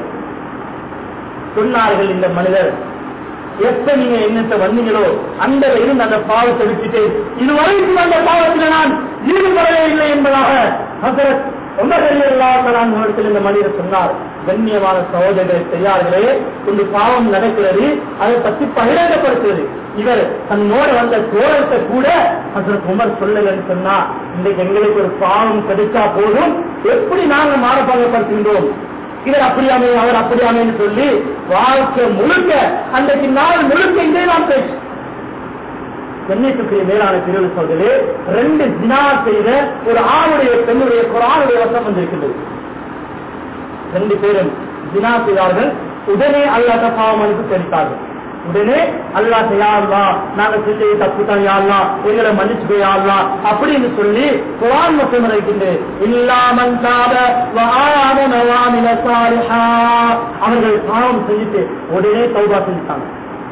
சொன்னார்கள் இந்த மனிதர் எப்ப நீங்க என்னத்தை வந்தீங்களோ அந்த இருந்து அந்த பாவத்தை விட்டுட்டு இதுவரைக்கும் அந்த பாவத்தில் நான் ஈடுபடவே இல்லை என்பதாக ஹசரத் உமர் இடத்தில் இந்த மனிதர் சொன்னார் கண்ணியமான சகோதரர்களை பெரியார்களே இந்த பாவம் நடக்கிறது அதை பற்றி பகிரங்கப்படுத்துவது இவர் தன்னோட வந்த தோழத்தை கூட ஹசரத் உமர் சொல்லலன்னு சொன்னா இன்றைக்கு எங்களுக்கு ஒரு பாவம் கிடைச்சா போதும் எப்படி நாங்கள் மாறப்பாகப்படுத்துகின்றோம் இவர் அப்படியாமே அவர் அப்படியாமேன்னு சொல்லி வாழ்க்கை முழுக்க அன்றைக்கு நாள் முழுக்க இதே நாம் பேசு கண்ணியத்துக்குரிய மேலான பிரிவு சொல்றது ரெண்டு ஜினா செய்த ஒரு ஆணுடைய பெண்ணுடைய குரானுடைய வசம் வந்திருக்கின்றது ரெண்டு பேரும் ஜினா செய்தார்கள் உடனே அல்லாத பாவமனுக்கு தெரிவித்தார்கள் உடனே அல்லா செய்யாதா நாங்க செஞ்சது தப்பு தான் யாழ்லா எங்களை மன்னிச்சு போயாள்லா அப்படின்னு சொல்லி குரான் மட்டும் இருக்கின்ற இல்லாமன் தாப வஆமன வஆமில சாலிஹா அவர்கள் பாவம் செஞ்சுட்டு உடனே தௌபா செஞ்சுட்டாங்க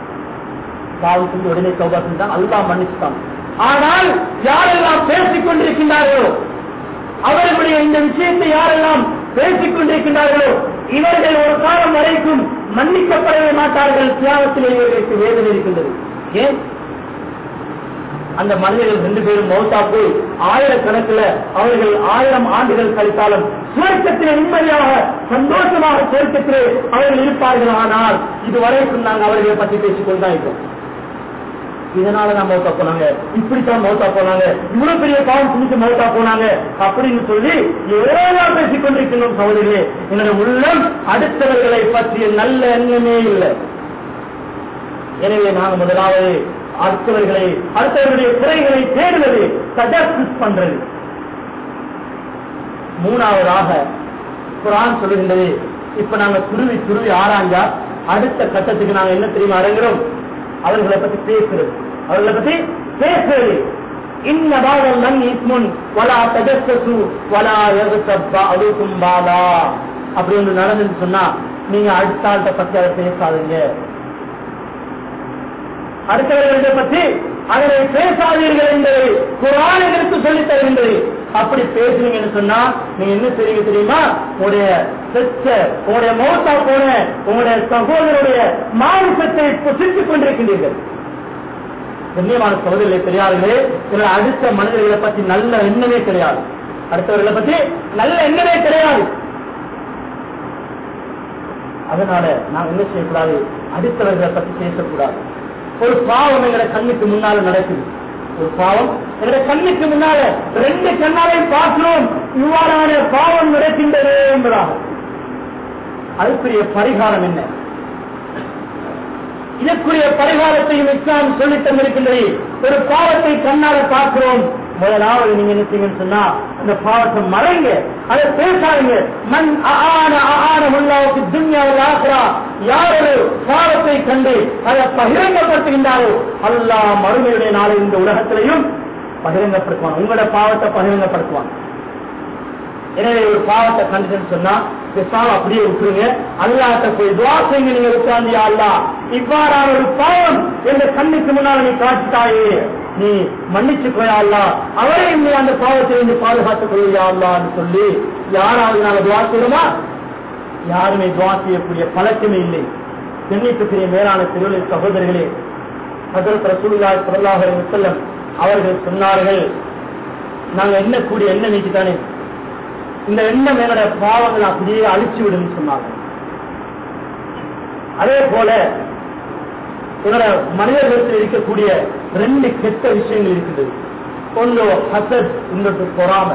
பாவம் செஞ்சு உடனே தௌபா செஞ்சாங்க அல்லாஹ் மன்னிச்சுட்டாங்க ஆனால் யாரெல்லாம் பேசிக் கொண்டிருக்கின்றார்களோ அவர்களுடைய இந்த விஷயத்தை யாரெல்லாம் பேசிக் கொண்டிருக்கின்றார்களோ இவர்கள் ஒரு காலம் வரைக்கும் மன்னிக்கப்படவே மாட்டார்கள் தியாகத்தில் இவர்களுக்கு வேதனை இருக்கின்றது ஏன் அந்த மனிதர்கள் ரெண்டு பேரும் மௌத்தா போய் ஆயிரக்கணக்கில் அவர்கள் ஆயிரம் ஆண்டுகள் கழித்தாலும் சுவர்க்கத்திலே நிம்மதியாக சந்தோஷமாக சுவர்க்கத்திலே அவர்கள் இருப்பார்கள் ஆனால் இதுவரைக்கும் நாங்கள் அவர்களை பற்றி பேசிக் கொண்டுதான் இருக்கோம் இதனால நான் மௌத்தா போனாங்க இப்படித்தான் மௌத்தா போனாங்க இவ்வளவு பெரிய பாவம் செஞ்சு மௌத்தா போனாங்க அப்படின்னு சொல்லி எவ்வளவு பேசிக் கொண்டிருக்கின்றோம் சகோதரிகளே என்னுடைய உள்ளம் அடுத்தவர்களை பற்றிய நல்ல எண்ணமே இல்லை எனவே நாங்கள் முதலாவது அடுத்தவர்களை அடுத்தவர்களுடைய குறைகளை தேடுவது சஜஸ்ட் பண்றது மூணாவதாக குரான் சொல்லுகின்றது இப்ப நாங்க துருவி துருவி ஆராய்ஞ்சா அடுத்த கட்டத்துக்கு நாங்க என்ன தெரியுமா அடங்குறோம் அவர்களை பத்தி பேசுறது அவர்களை பத்தி பேசுறது இன்ன பாதம் நன் இஸ்முன் வலா தஜஸ்ஸு வலா யகுதப் அதுக்கும் பாலா அப்படி ஒன்று நடந்துன்னு சொன்னா நீங்க அடுத்த ஆள்கிட்ட பத்தி அதை பேசாதீங்க அடுத்தவர்களை பற்றி அதனை பேசாதீர்கள் என்பதை குரான் எடுத்து சொல்லித் தருகின்றது அப்படி பேசுனீங்கன்னு சொன்னா நீங்க என்ன செய்வீங்க தெரியுமா உங்களுடைய செச்ச உங்களுடைய மௌத்தா போன உங்களுடைய சகோதரருடைய மாமிசத்தை புசித்துக் கொண்டிருக்கின்றீர்கள் கண்ணியமான சகோதரர்களை பெரியார்களே இதுல அடுத்த மனிதர்களை பற்றி நல்ல எண்ணமே கிடையாது அடுத்தவர்களை பற்றி நல்ல எண்ணமே கிடையாது அதனால நாம் என்ன செய்யக்கூடாது அடுத்தவர்களை பற்றி பேசக்கூடாது ஒரு பாவம் எங்களை கண்ணுக்கு முன்னால நடக்குது ஒரு பாவம் எங்களை கண்ணுக்கு முன்னால ரெண்டு கண்ணாலையும் பார்க்கிறோம் இவ்வாறான பாவம் நடக்கின்றது என்பதாக அதுக்குரிய பரிகாரம் என்ன இதற்குரிய பரிகாரத்தையும் இஸ்லாம் சொல்லித் தந்திருக்கின்றது ஒரு பாவத்தை கண்ணால பார்க்கிறோம் முதலாவது நீங்க என்ன செய்யுங்கன்னு சொன்னா அந்த பாவத்தை மறைங்க அதை பேசாதீங்க மண் ஆன ஆன முல்லாவுக்கு துன்யாவில் ஆகிறா யார் ஒரு பாவத்தை கண்டு அதை பகிரங்கப்படுத்துகின்றாரோ அல்லாஹ் மறுமையுடைய நாளை இந்த உலகத்திலையும் பகிரங்கப்படுத்துவான் உங்களோட பாவத்தை பகிரங்கப்படுத்துவான் எனவே ஒரு பாவத்தை கண்டுன்னு சொன்னா பேசாம அப்படியே விட்டுருங்க அல்லாட்ட போய் துவா செய்யுங்க நீங்க உட்கார்ந்தியா அல்லா இவ்வாறான ஒரு பாவம் என்ற கண்ணுக்கு முன்னால் நீ காட்சித்தாயே நீ மன்னிச்சு போயா அல்லா அவரையும் நீ அந்த பாவத்தை இருந்து பாதுகாத்துக் கொள்ளியா அல்லான்னு சொல்லி யாராவது நாங்க துவா செய்யணுமா யாருமே துவா செய்யக்கூடிய பழக்கமே இல்லை சென்னைக்குரிய மேலான திருவள்ளுவர் சகோதரர்களே ஹசரத் ரசூலுல்லாஹி ஸல்லல்லாஹு அலைஹி வஸல்லம் அவர்கள் சொன்னார்கள் நாங்க எண்ணக்கூடிய எண்ணெய் நீக்கி தானே இந்த எண்ணம் எங்களுடைய பாவங்களை அப்படியே அழிச்சு விடும் சொன்னாங்க அதே போல என்னோட மனிதர்களிடத்தில் இருக்கக்கூடிய ரெண்டு கெட்ட விஷயங்கள் இருக்கின்றது ஒன்று ஹசத் இன்னொன்று பொறாமை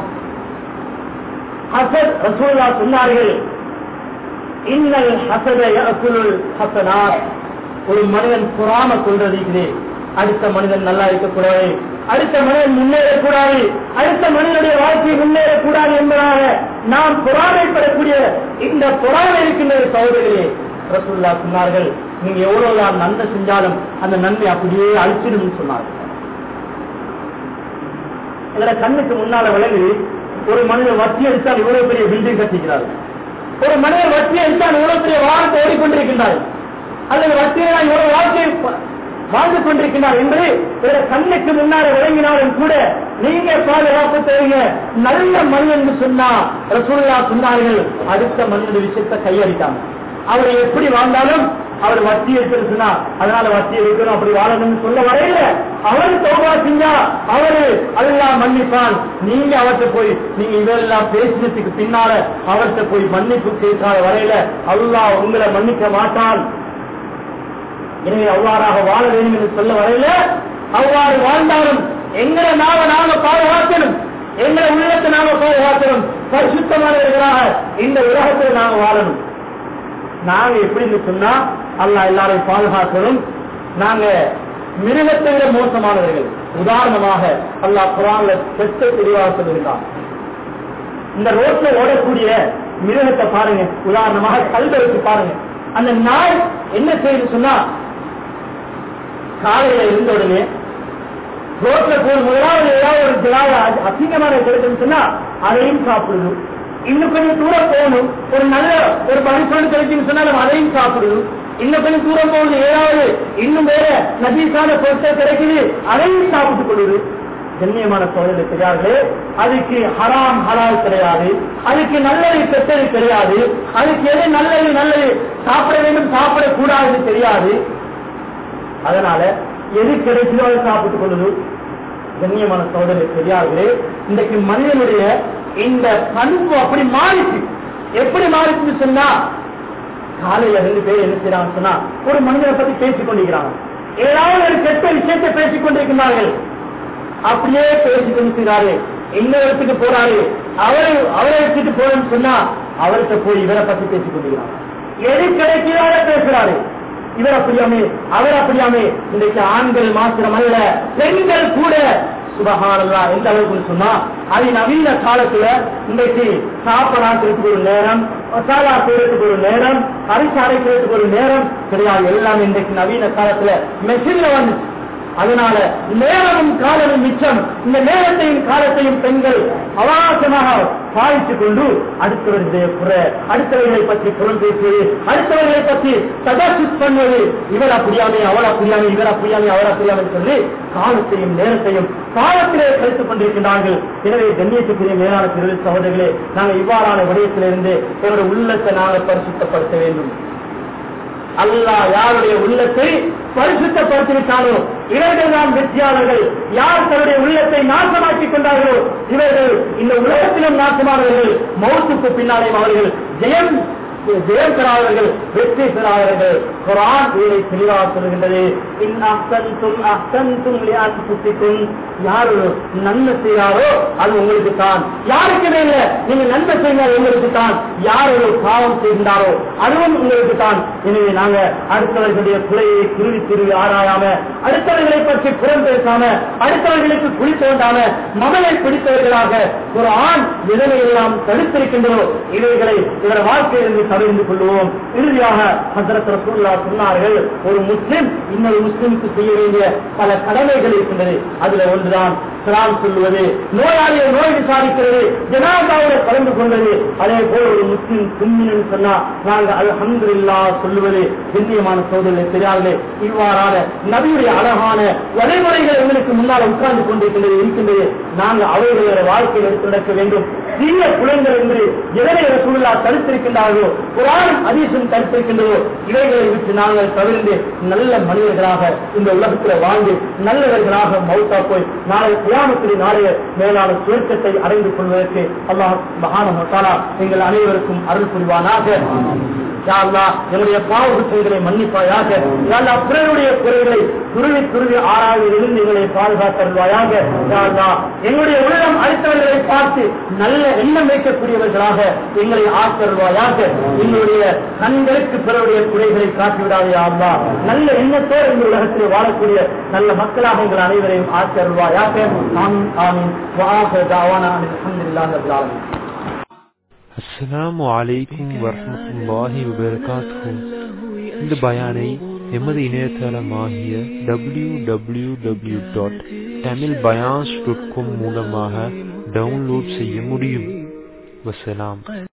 ஹசத் ரசூல்லா சொன்னார்கள் இன்னல் ஹசத யஅகுலுல் ஹசனாத் ஒரு மனிதன் பொறாம கொள்றது இருக்குது அடுத்த மனிதன் நல்லா இருக்கக்கூடாது அடுத்த மனிதன் முன்னேறக்கூடாது அடுத்த மனிதனுடைய வாழ்க்கை முன்னேறக்கூடாது என்பதாக நாம் பொறாமைப்படக்கூடிய இந்த பொறாமை இருக்கின்ற சகோதரிகளே ரசூல்லா சொன்னார்கள் நீங்க எவ்வளவுதான் நன்மை செஞ்சாலும் அந்த நன்மை அப்படியே அழிச்சிடும் சொன்னார்கள் எங்களை கண்ணுக்கு முன்னால விளங்கி ஒரு மனிதன் வட்டி அடித்தால் இவ்வளவு பெரிய பில்டிங் கட்டிக்கிறார்கள் ஒரு மனிதன் வட்டி அடித்தால் இவ்வளவு பெரிய வாரத்தை ஓடிக்கொண்டிருக்கின்றார்கள் அல்லது வட்டியை இவ்வளவு வாழ்க்கையை வாழ்ந்து கொண்டிருக்கிறார் என்று பிற கண்ணுக்கு முன்னாடி விளங்கினாலும் கூட நீங்க பாதுகாப்பு தேவைங்க நல்ல மனிதன் சொன்னா ரசூல்லா சொன்னார்கள் அடுத்த மனிதன் விஷயத்தை கையடிக்காம அவர் எப்படி வாழ்ந்தாலும் அவர் வட்டி எடுத்துருச்சுன்னா அதனால வட்டி எடுக்கணும் அப்படி வாழணும்னு சொல்ல வரையில அவர் தோபா செஞ்சா அவரு அதெல்லாம் மன்னிப்பான் நீங்க அவர்கிட்ட போய் நீங்க இதெல்லாம் பேசினதுக்கு பின்னால அவர்கிட்ட போய் மன்னிப்பு கேட்காத வரையில அல்லாஹ் உங்களை மன்னிக்க மாட்டான் எனவே அவ்வாறாக வாழ வேண்டும் என்று சொல்ல வரையில அவ்வாறு வாழ்ந்தாலும் எங்களை நாம நாம பாதுகாக்கணும் எங்களை உள்ளத்தை நாம பாதுகாக்கணும் பரிசுத்தமானவர்களாக இந்த உலகத்தில் நாம வாழணும் நாங்க எப்படின்னு சொன்னா அல்லாஹ் எல்லாரையும் பாதுகாக்கணும் நாங்க மிருகத்தை விட மோசமானவர்கள் உதாரணமாக அல்லாஹ் குரான்ல பெற்ற தெளிவாக சொல்லுகிறான் இந்த ரோட்ல ஓடக்கூடிய மிருகத்தை பாருங்க உதாரணமாக கல்வை வச்சு பாருங்க அந்த நாய் என்ன செய்யுது சொன்னா காலையில இருந்த உடனே ரோட்ல போய் முதலாவது ஏதாவது ஒரு திராவ அசிங்கமான கிடைக்குன்னு சொன்னா அதையும் சாப்பிடுது இன்னும் கொஞ்சம் தூரம் போகணும் ஒரு நல்ல ஒரு மனுஷன் கிடைக்குன்னு சொன்னாலும் அதையும் சாப்பிடுது இன்னும் கொஞ்சம் தூரம் போகுது ஏதாவது இன்னும் வேற நபீசான பொருட்கள் கிடைக்குது அதையும் சாப்பிட்டுக் கொள்ளுது கண்ணியமான சோதனை கிடையாது அதுக்கு ஹராம் ஹலால் கிடையாது அதுக்கு நல்லது கெட்டது கிடையாது அதுக்கு எது நல்லது நல்லது சாப்பிட வேண்டும் சாப்பிடக்கூடாதுன்னு தெரியாது அதனால எது கிடைக்குதோ அதை சாப்பிட்டுக் கொள்ளுது கண்ணியமான சோதனை தெரியாதே இன்றைக்கு மனிதனுடைய இந்த பண்பு அப்படி மாறிச்சு எப்படி மாறிச்சுன்னு சொன்னா காலையில ரெண்டு பேர் என்ன செய்யறாங்க சொன்னா ஒரு மனிதனை பத்தி பேசிக் கொண்டிருக்கிறாங்க ஏதாவது ஒரு கெட்ட விஷயத்தை பேசிக் கொண்டிருக்கிறார்கள் அப்படியே பேசிக் கொண்டிருக்கிறாரு எந்த இடத்துக்கு போறாரு அவரை அவரை வச்சுட்டு போறேன்னு சொன்னா அவர்கிட்ட போய் இவரை பத்தி பேசிக் கொண்டிருக்கிறாங்க எது கிடைக்கிறார பேசுறாரு இவர் அப்படியாமே அவர் அப்படியாமே இன்றைக்கு ஆண்கள் மாத்திரம் அல்ல பெண்கள் கூட சுபஹானல்லா எந்த அளவுக்கு சொன்னா அது நவீன காலத்துல இன்றைக்கு சாப்பிடாக்கிறதுக்கு ஒரு நேரம் மசாலா செய்யறதுக்கு ஒரு நேரம் அரிசி அரைக்கிறதுக்கு ஒரு நேரம் கிடையாது எல்லாம் இன்றைக்கு நவீன காலத்துல மெஷின்ல வந்து அதனால நேரமும் காலமும் மிச்சம் இந்த நேரத்தையும் காலத்தையும் பெண்கள் அவகாசமாக பாதித்துக் கொண்டு அடுத்தவர்களுடைய குறை அடுத்தவர்களை பற்றி புறம் பேசுவது அடுத்தவர்களை பற்றி சதசித் பண்ணுவது இவர் அப்படியாமே அவள் அப்படியாமே இவர் அப்படியாமே அவர் அப்படியாமே சொல்லி காலத்தையும் நேரத்தையும் காலத்திலே கழித்துக் கொண்டிருக்கின்றார்கள் எனவே கண்ணியத்துக்குரிய மேலான திருவில் சகோதரர்களே நாங்கள் இவ்வாறான விடயத்திலிருந்து எங்களுடைய உள்ளத்தை நாங்கள் பரிசுத்தப்படுத்த வேண்டும் அல்லாஹ் யாருடைய உள்ளத்தை பரிசுத்தப்படுத்திவிட்டாலோ இவர்கள் தான் வெற்றியாளர்கள் யார் தன்னுடைய உள்ளத்தை நாசமாக்கிக் கொண்டார்களோ இவர்கள் இந்த உலகத்திலும் நாசமானவர்கள் மௌத்துக்கு பின்னாலே அவர்கள் ஜெயம் ஜெயம் பெறாதவர்கள் வெற்றி பெறாதவர்கள் குரான் இதை தெளிவாக சொல்கின்றது இன் அஹ்சன்தும் அஹ்சன்தும் லிஅன்ஃபுசிக்கும் யார் ஒரு நன்மை செய்யாரோ அது உங்களுக்கு தான் யாருக்குமே இல்ல நீங்க நன்மை செய்தால் உங்களுக்கு தான் யார் ஒரு பாவம் செய்கின்றாரோ அதுவும் உங்களுக்கு தான் எனவே நாங்க அடுத்தவர்களுடைய குறையை திருவி திருவி ஆராயாம அடுத்தவர்களை பற்றி புறம் பேசாம அடுத்தவர்களுக்கு குழி தோண்டாம மகளை பிடித்தவர்களாக ஒரு ஆண் இதனை எல்லாம் தடுத்திருக்கின்றனோ இவைகளை இவர வாழ்க்கையிலிருந்து தவிர்ந்து கொள்வோம் இறுதியாக ஹசரத் ரசூல்லா சொன்னார்கள் ஒரு முஸ்லிம் இன்னொரு முஸ்லிமுக்கு செய்ய வேண்டிய பல கடமைகள் இருக்கின்றது அதுல ஒன்றுதான் சலாம் சொல்லுவது நோயாளியை நோய் விசாரிக்கிறது ஜனாதாவோட கலந்து கொள்வது அதே போல ஒரு முஸ்லிம் தும்மின்னு சொன்னா நாங்கள் அல்ஹம்துலில்லா சொல்லுவது கண்ணியமான சோதனை தெரியாதே இவ்வாறான நபியுடைய அழகான வழிமுறைகள் எங்களுக்கு முன்னால் உட்கார்ந்து கொண்டிருக்கின்றது இருக்கின்றது நாங்கள் அவைகளோட வாழ்க்கையில் எடுத்து நடக்க வேண்டும் சிறிய குழந்தைகள் என்று எதனை ரசூலுல்லா தடுத்திருக்கின்றார்களோ குரான் அதீசம் தடுத்திருக்கின்றதோ இவைகளை விட்டு நாங்கள் தவிர்ந்து நல்ல மனிதர்களாக இந்த உலகத்தில் வாழ்ந்து நல்லவர்களாக மௌத்தா போய் நாளை கியாமத்தில் நாளைய மேலான சுருக்கத்தை அடைந்து கொள்வதற்கு அல்லாஹ் மகான மசாலா எங்கள் அனைவருக்கும் அருள் புரிவானாக யா அல்லாஹ் என்னுடைய பாவ குற்றங்களை மன்னிப்பாயாக யா அல்லாஹ் பிறருடைய குறைகளை துருவி துருவி ஆறாவிலிருந்து எங்களை பாதுகாத்தருள்வாயாக யா அல்லாஹ் எங்களுடைய உள்ளம் அடுத்தவர்களை பார்த்து நல்ல எண்ணம் வைக்கக்கூடியவர்களாக எங்களை ஆக்கருள்வாயாக எங்களுடைய கண்களுக்கு பிறருடைய குறைகளை காட்டிவிடாதே யா அல்லாஹ் நல்ல எண்ணத்தோடு இந்த உலகத்தில் வாழக்கூடிய நல்ல மக்களாக எங்கள் அனைவரையும் ஆக்கருள்வாயாக ஆமீன் ஆமீன் வாஹ தாவானா அல்ஹம்துலில்லாஹி ரப்பில் ஆலமீன் அஸ்ஸலாமு அலைக்கும் வரஹ்மத்துல்லாஹி வபரகாத்துஹு இந்த பயானை எமது இணையதளமாகிய W W W dot Tamil பயான்ஸ் டாட் காம் மூலமாக டவுன்லோட் செய்ய முடியும் வசலாம்